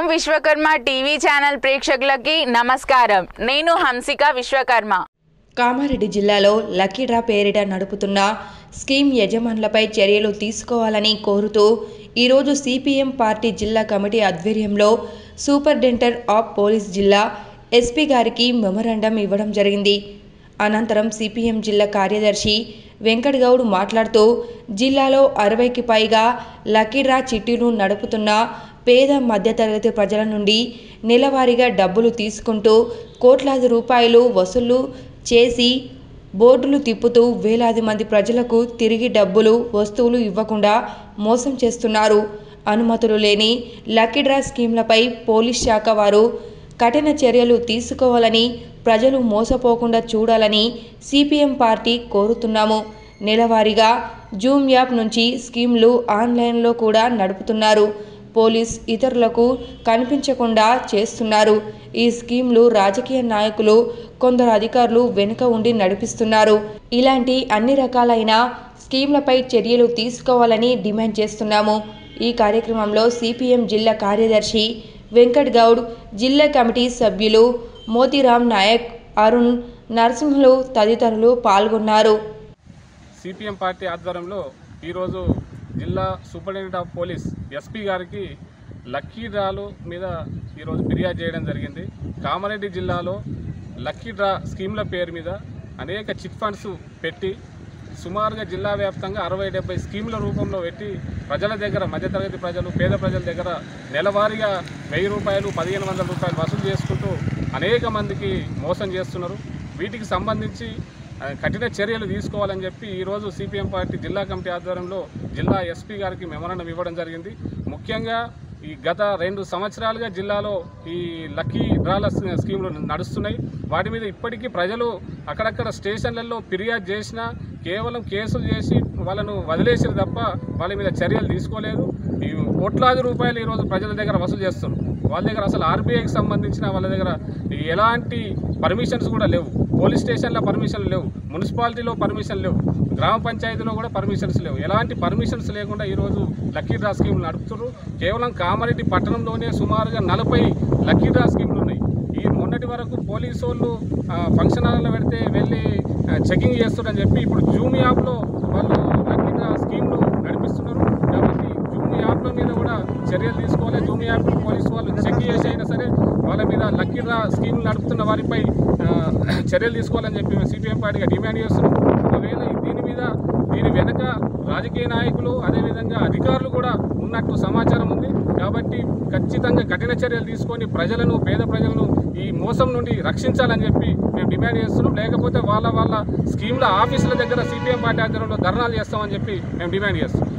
Vishwakarma TV channel ప్రేక్షకులకి నమస్కారం నేను హంసిక విశ్వకర్మ కామారెడ్డి జిల్లాలో లక్కీ డ్రా పేరిట నడుపుతున్న స్కీమ్ యజమానులపై చర్యలు తీసుకోవాలని కోరుతూ ఈరోజు సిపిఎం పార్టీ జిల్లా కమిటీ ఆధ్వర్యంలో సూపరింటెండెంట్ ఆఫ్ పోలీస్ జిల్లా ఎస్పీ గారికి మెమరాండం ఇవ్వడం జరిగింది అనంతరం సిపిఎం జిల్లా కార్యదర్శి వెంకట్ గౌడ్ మాట్లాడుతూ జిల్లాలో అరవైకి పైగా లక్కీ డ్రా చిట్టీలు నడుపుతున్న పేద మధ్యతరగతి ప్రజల నుండి నెలవారీగా డబ్బులు తీసుకుంటూ కోట్లాది రూపాయలు వసూలు చేసి బోర్డులు తిప్పుతూ వేలాది మంది ప్రజలకు తిరిగి డబ్బులు వస్తువులు ఇవ్వకుండా మోసం చేస్తున్నారు అనుమతులు లేని లక్కీ డ్రా స్కీమ్లపై పోలీస్ శాఖ వారు కఠిన చర్యలు తీసుకోవాలని ప్రజలు మోసపోకుండా చూడాలని సిపిఎం పార్టీ కోరుతున్నాము నెలవారీగా జూమ్ యాప్ నుంచి స్కీమ్లు ఆన్లైన్లో కూడా నడుపుతున్నారు పోలీస్ ఇతరులకు కనిపించకుండా చేస్తున్నారు ఈ స్కీమ్లు రాజకీయ నాయకులు కొందరు అధికారులు వెనుక ఉండి నడిపిస్తున్నారు ఇలాంటి అన్ని రకాలైన స్కీమ్లపై చర్యలు తీసుకోవాలని డిమాండ్ చేస్తున్నాము ఈ కార్యక్రమంలో సిపిఎం జిల్లా కార్యదర్శి వెంకట్ గౌడ్ జిల్లా కమిటీ సభ్యులు మోతీరామ్ నాయక్ అరుణ్ నరసింహులు తదితరులు పాల్గొన్నారు సిపిఎం పార్టీ ఆధ్వర్యంలో ఈరోజు జిల్లా సూపరింటెండెంట్ ఆఫ్ పోలీస్ ఎస్పీ గారికి లక్కీ డ్రాలు మీద ఈరోజు ఫిర్యాదు చేయడం జరిగింది కామారెడ్డి జిల్లాలో లక్కీ డ్రా స్కీమ్ల పేరు మీద అనేక చిట్ ఫండ్స్ పెట్టి సుమారుగా జిల్లా వ్యాప్తంగా అరవై డెబ్బై స్కీమ్ల రూపంలో పెట్టి ప్రజల దగ్గర మధ్యతరగతి ప్రజలు పేద ప్రజల దగ్గర నెలవారీగా వెయ్యి రూపాయలు పదిహేను వందల రూపాయలు వసూలు చేసుకుంటూ అనేక మందికి మోసం చేస్తున్నారు వీటికి సంబంధించి ఆ, కఠిన చర్యలు తీసుకోవాలని చెప్పి ఈరోజు సిపిఎం పార్టీ జిల్లా కమిటీ ఆధ్వర్యంలో జిల్లా ఎస్పీ గారికి మెమరాండం ఇవ్వడం జరిగింది ముఖ్యంగా ఈ గత రెండు సంవత్సరాలుగా జిల్లాలో ఈ లక్కీ డ్రాల స్- స్కీములు నడుస్తున్నాయి వాటి మీద ఇప్పటికీ ప్రజలు అక్కడక్కడ స్టేషన్లలో ఫిర్యాదు చేసినా కేవలం కేసులు చేసి వాళ్ళను వదిలేసారు తప్ప వాళ్ళ మీద చర్యలు తీసుకోలేదు ఈ కోట్లాది రూపాయలు ఈరోజు ప్రజల దగ్గర వసూలు చేస్తున్నారు వాళ్ళ దగ్గర అసలు ఆర్బీఐకి సంబంధించిన వాళ్ళ దగ్గర ఎలాంటి పర్మిషన్స్ కూడా లేవు పోలీస్ స్టేషన్లో పర్మిషన్లు లేవు మున్సిపాలిటీలో పర్మిషన్ లేవు గ్రామ పంచాయతీలో కూడా పర్మిషన్స్ లేవు ఎలాంటి పర్మిషన్స్ లేకుండా ఈరోజు లక్కీ డ్రా స్కీమ్లు నడుపుతున్నారు కేవలం కామారెడ్డి పట్టణంలోనే సుమారుగా నలభై లక్కీ డ్రా స్కీమ్లు ఉన్నాయి ఈ మొన్నటి వరకు పోలీసు వాళ్ళు ఆ, ఫంక్షన్ హాల్లో పెడితే వెళ్ళి ఆ, చెకింగ్ చేస్తున్నారని చెప్పి ఇప్పుడు జూమ్ యాప్లో వాళ్ళు లక్కీ డ్రా స్కీమ్లు నడిపిస్తున్నారు కాబట్టి జూమ్ యాప్ల మీద కూడా చర్యలు తీసుకోవాలి జూమ్ యాప్ పోలీసు వాళ్ళు చెక్ చేసి అయినా సరే వాళ్ళ మీద లక్కీ డ్రా స్కీమ్లు నడుపుతున్న వారిపై ఆ, చర్యలు తీసుకోవాలని చెప్పి మేము సిపిఎం పార్టీగా డిమాండ్ చేస్తున్నాం ఒకవేళ ఈ దీని మీద దీని వెనక రాజకీయ నాయకులు అదేవిధంగా అధికారులు కూడా ఉన్నట్టు సమాచారం ఉంది కాబట్టి ఖచ్చితంగా కఠిన చర్యలు తీసుకొని ప్రజలను పేద ప్రజలను ఈ మోసం నుండి రక్షించాలని చెప్పి మేము డిమాండ్ చేస్తున్నాం లేకపోతే వాళ్ళ వాళ్ళ స్కీమ్ల ఆఫీసుల దగ్గర సిపిఎం పార్టీ ఆధ్వర్యంలో ధర్నాలు చేస్తామని చెప్పి మేము డిమాండ్ చేస్తున్నాం